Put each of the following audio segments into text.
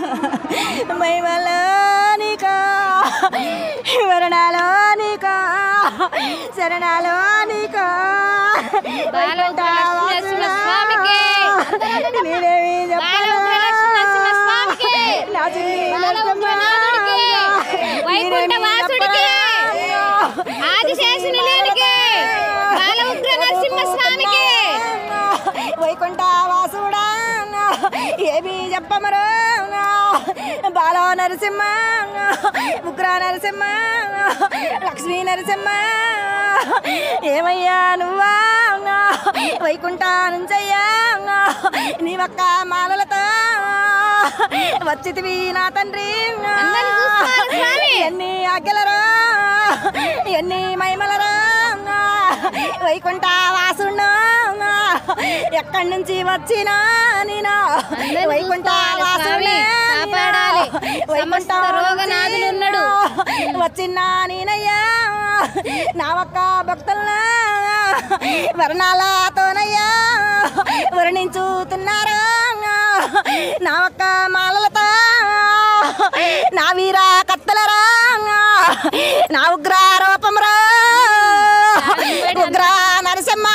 మహిమలో నీకా వరణాలో నీకా శరణాలో నీకా బాలముద్ర లక్ష్మీ నరసింహస్వామికి. నేనేమి బాలముద్ర లక్ష్మీ నరసింహస్వామికి. బాలముద్ర నాథుడికి. వైకుంఠ వాసుడికి. ఆదిశేషు నిలయానికి. బాలముద్ర నరసింహస్వామికి. వైకుంఠ వాసుడా ఏమి చెప్పమరు బాల నరసింహ ఉగ్ర నరసింహ లక్ష్మీ నరసింహ ఏమయ్యా నువ్వా వైకుంఠ నుంచయ్యా నీ ఒక్క మాలలతో వచ్చితివి నా తండ్రి అందరిని చూసుకోవాలి స్వామి. ఎన్ని ఆజ్ఞలరా ఎన్ని మహిమలరా వైకుంఠ వాసున్నా ఎక్కడి నుంచి వచ్చినా నేను అందరిని వైకుంఠ చూసుకోవాలి వాసుడే స్వామి. కాపాడాలి. వైకుంఠ సమస్త రోగనాథులు ఉన్నాడు. వచ్చినా నేనయ్యా నా ఒక్క భక్తుల్నా వర్ణాలతోనయ్యా వర్ణించుతున్నారు నా ఒక్క మాలలతో నా వీర కత్తలరా నా ఉగ్ర రూపంరా ఉగ్ర నరసింహ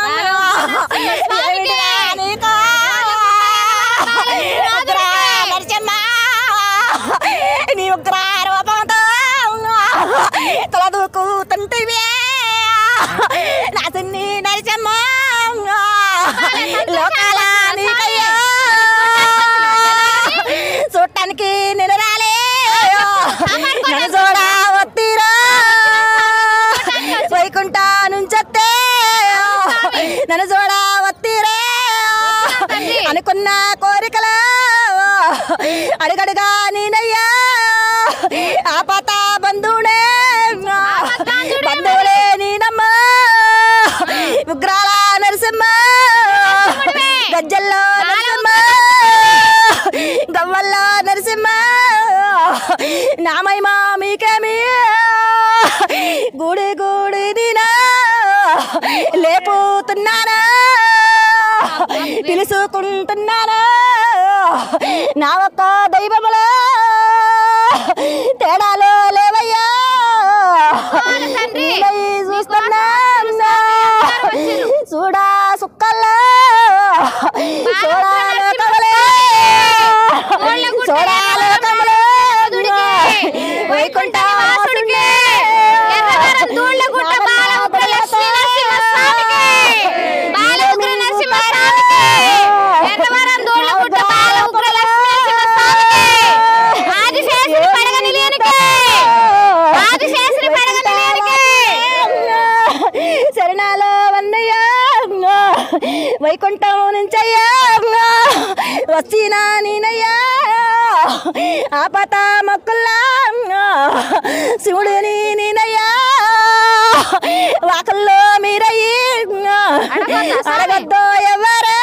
ఏమిటిరా నీకు? ఉగ్ర నరసింహ నీ ఉగ్ర రూపంతో తలదూకుతుంటివే నా సిన్ని నరసింహ లోకాల నీకయ్యా చూడటానికి నేను రాలే నన్ను చూడ వత్తిరా వైకుంఠ నుంచొత్తే నన్ను చూడ వత్తిరే అనుకున్న కోరికలు అడుగడుగా నేనయ్యా ఆపత బంధువునే బంధువులే నేనమ్మా ఉగ్రాల నరసింహ గజ్జల్లో నరసింహ గవ్వల్లో నరసింహ నామై మా మీకేమి గుడి గుడి దినా లేపుతున్నానా పిలుచుకుంటున్నానా నా ఒక్క దైవములో తేడాలో లేవయ్యా నీవై చూస్తున్నా చూడా సుక్కల్లో చూడా లోకములే చూడా లోకములే వైకుంఠ వాసుడికి ఎర్రవరం దూళ్ళగుట్ట బాలముద్ర లక్ష్మీ నరసింహస్వామికి. బాలముద్ర నరసింహస్వామికి. ఎర్రవరం దూళ్ళగుట్ట బాలముద్ర లక్ష్మీ నరసింహస్వామికి. ఆదిశేషుని పడగ నిలయానికి. ఆదిశేషుని పడగ నిలయానికి. శరణాలో వన్నయ్యా వైకుంఠం నుంచయ్యా వచ్చినా నేనయ్యా ఆపత మొక్కుల్లా శివుడిని నేనయ్యా వాకల్లో మీరయ్యి అడగద్దో ఎవరా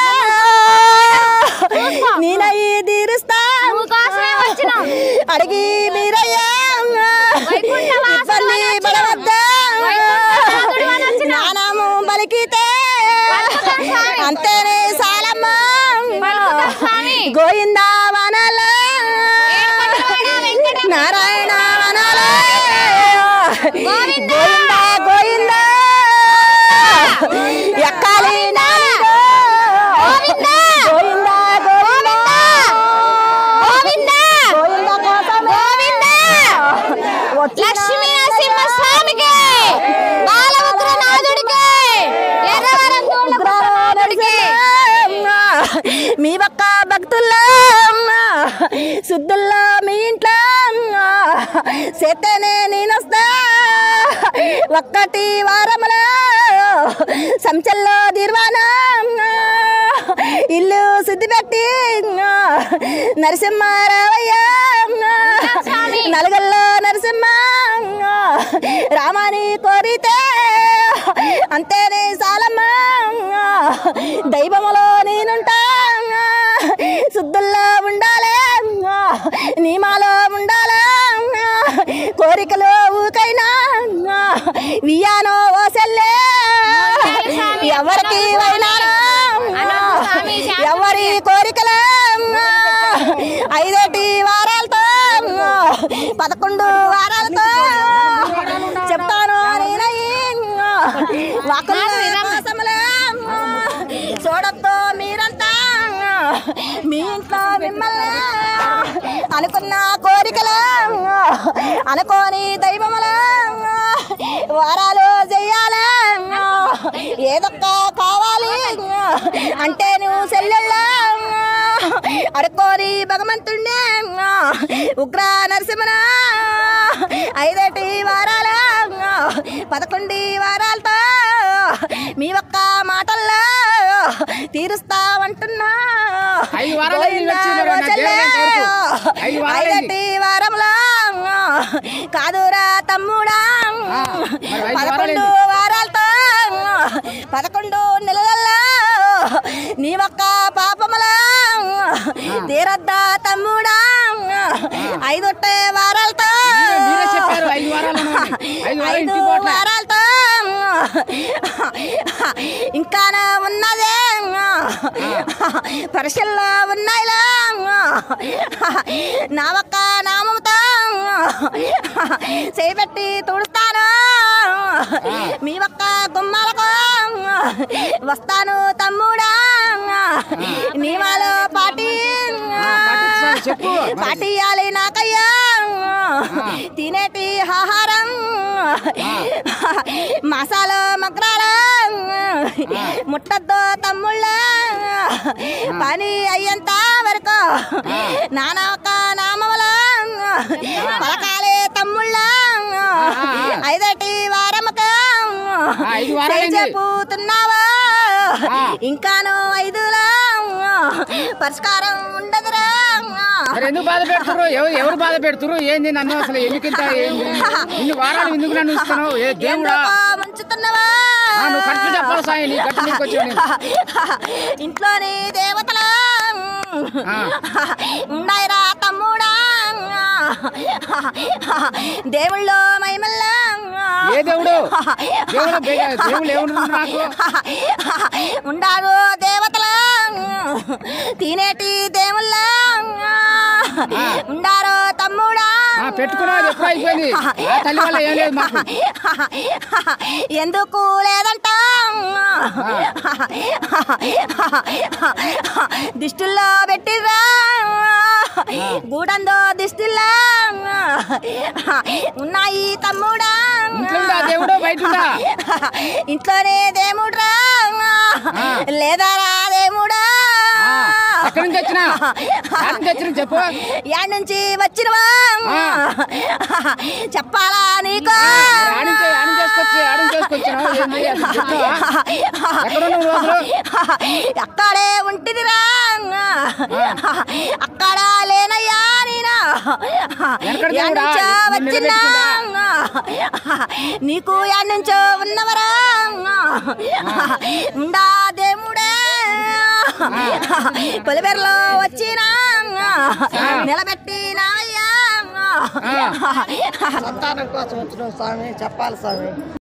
నేనయ్యి తీరుస్తా నువ్వు కోసమే వచ్చినాం. అడిగి మీరయ్యా వైకుంఠ వాసుడు ఇబ్బంది అని వచ్చినాం. పడవద్దా వైకుంఠనాథుడు అని వచ్చినాం. జ్ఞానము పలికితే పలుకుతాం స్వామి. అంతేనే సాలమ్మా పలుకుతాం స్వామి. గోయిందా వనాల ఏడుకొండలవాడ వెంకటరమణ. నారాయణ వనాల గోవిందా. గోయిందా గోయిందా ఎక్కాలి నాలుగు. గోవిందా. గోయిందా గోవిందా గోవిందా. గోయిందా కోసమే వచ్చిన లక్ష్మీ నరసింహ స్వామికి బాలముద్ర నాథుడికి ఎర్రవరం దూళ్ళగుట్ట నాథుడికి మీ ఒక్క భక్తుల్లో శుద్ధుల్లో మీ ఇంట్లో చేతనే నేనొస్తా ఒక్కటి వారములో సంచల్లో దీర్వానా ఇల్లు శుద్ధి పెట్టి నరసింహారావయ్య నలుగల్లో నరసింహ రామాని కోరితే అంతేనే సాలమ్మ దైవములో నేనుంటా శుద్ధుల్లో ఉండాలి నియమాలో ఉండాలి కోరికలు ఊకైనా వియానో ఓ సెల్లే ఎవరికి వైనారా అనంత స్వామి శాంతి ఎవరి కోరికలు ఐదటి పదకొండు వారాలతో చెప్తాను నేనయ్యా వాకుల కోసములే చూడొద్దు మీరంతా మీ ఇంట్లో మిమ్మల్ని అనుకున్న కోరికలు అనుకోని దైవములు వారాలు చెయ్యాలి ఏదొక్క కావాలి అంటే నువ్వు సెల్లెళ్ళ అడుకోని భగవంతుణ్ణి ఉగ్ర నరసింహన ఐదేటి వారాల పదకొండు వారాలతో మీ ఒక్క మాటల్లో తీరుస్తామంటున్నా ఐదు వారాలు అయింది వచ్చి మరి నా చెల్లె. దేవుడు ఎంతవరకు? ఐదు వారాలు అయింది. ఐదేటి వారంలో కాదురా తమ్ముడా ఆ, మరి ఐదు వారాలు పదకొండు అయింది. వారాలతో పదకొండు నెలలలో నీ ఒక్క పాపముల తీరద్దా తమ్ముడా ఐదొట్టే వారాలతో మీరే- మీరే చెప్పారు ఐదు వారాలు అని. ఐదు వారాలు ఐదు ఇంటికి పోవట్లే. వారాలతో ఇంకా ఉన్నదే పరీక్షల్లో ఉన్నాయిలా నా ఒక్క నామముతో చేపెట్టి తుడుస్తాను మీ ఒక్క గుమ్మాలకు వస్తాను తమ్ముడా నియమాలు పాటి ఆ, పాటించాలి, చెప్పు. పాటియాలి నాకయ్యా తినేటి ఆహారం మసాలా మగ్రాల ముట్టద్దు తమ్ముళ్ళ పని అయ్యేంత వరకు నానా ఒక నామముల పలకాలే తమ్ముళ్ళ ఐదటి వారముకు ఆ, ఐదు వారాలైంది. చెప్పుతున్నావా ఆ. ఇంకాను ఐదులా పరిష్కారం ఉండదురా మరి ఎందుకు బాధ పెడుతురు ఎవరు ఎవరు బాధ పెడుతురు ఏంది నన్ను అసలు ఎందుకింత ఏంది ఇన్ని వారాలు ఎందుకు నన్ను ఇస్తున్నావు ఏ దేవుడా ఎందుకో ముంచుతున్నవా ఆ, నువ్వు కరెక్ట్ చెప్పాలి సాయి నీ గట్టి నీకు వచ్చావు నేను. ఇంట్లోని దేవతలు ఆ. ఉన్నాయిరా తమ్ముడా దేవుళ్ళు మైమల్లా ఏ దేవుడు దేవుడు బే- దేవుడు ఎవరు నాకు ఉండారు దేవతలు తినేటి దేవుళ్ళ ఉండారు తమ్ముడా ఆ, పెట్టుకున్నావు ఎప్పుడు అయిపోయింది ఆ తల్లి వల్ల ఏం లేదు మాకు ఎందుకు లేదంట దిష్టిల్లో పెట్టిర్రా గూడందో దిష్టిల్లా ఉన్నాయి తమ్ముడా ఇంట్లో ఉందా దేవుడు బయట ఉందా ఇంట్లోనే దేముడ్రా ఆ. లేదారా దేముడా ఆ, ఎక్కడి నుంచి వచ్చినా ఎక్కడి నుంచి వచ్చినా చెప్పు యాడ్ నుంచి వచ్చినవా ఆ. చెప్పాలా నీకు ఆడించే ఆడించి చేసుకొచ్చి ఆడించి చేసుకొచ్చినావు ఏంది అసలు చెప్తావా? ఎక్కడ ఉన్నావు నువ్వు అసలు అక్కడే ఉంటిదిరా అక్కడ లేనయ్యా నేనా ఎక్కడ యాడ్ దేవుడా? నుంచో నిన్ను వచ్చినా నీకు యాడ్ నుంచో ఉన్నవరా ఉండా దేముడే కొలిబెరలో వచ్చినా నిలబెట్టినాయ్యా ఆ. సంతానం కోసం వచ్చిన స్వామి చెప్పాలి స్వామి